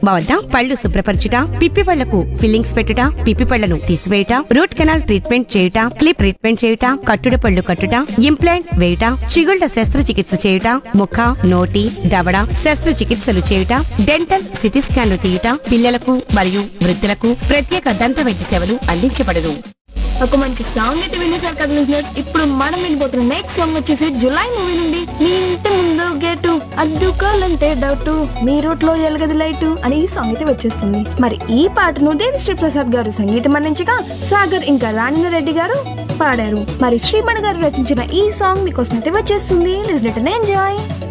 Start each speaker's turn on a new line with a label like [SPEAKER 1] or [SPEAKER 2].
[SPEAKER 1] మా వద్ద పళ్ళు శుభ్రపరచుట పిప్పి పళ్లకు ఫిల్లింగ్స్ పెట్టుట పిప్పి పళ్లను తీసివేయుట రూట్ కెనాల్ ట్రీట్మెంట్ చేయుట క్లిప్ ట్రీట్మెంట్ చేయుట కట్టుడు పళ్ళు కట్టుట ఇంప్లాంట్ వేయుట చిగుళ్ల శస్త్రచికిత్స చేయుట ముఖ నోటి దవడ శస్త్రచికిత్సలు చేయుట డెంటల్ సిటీ స్కాన్లు తీయుట పిల్లలకు మరియు వృద్ధులకు ప్రత్యేక దంత వైద్య సేవలు అందించబడును
[SPEAKER 2] ఒక మంచి సాంగ్ అయితే వినేసారు కదా listeners? ఇప్పుడు మనం వినిపోతున్న నెక్స్ట్ సాంగ్ వచ్చేసి జులై మూవీ నుండి మీ ఇంటి ముందు గేటు అద్దుకోవాలంటే డౌట్ మీ రోడ్ లో ఎలగది లైట్ అని ఈ సాంగ్ అయితే వచ్చేస్తుంది మరి ఈ పాటను దేవి శ్రీ ప్రసాద్ గారు సంగీతం అందించగా సాగర్ ఇంకా రాణి రెడ్డి గారు పాడారు మరి శ్రీమణి గారు రచించిన ఈ సాంగ్ మీకోసం అయితే వచ్చేస్తుంది లిజనెట్ ఎంజాయ్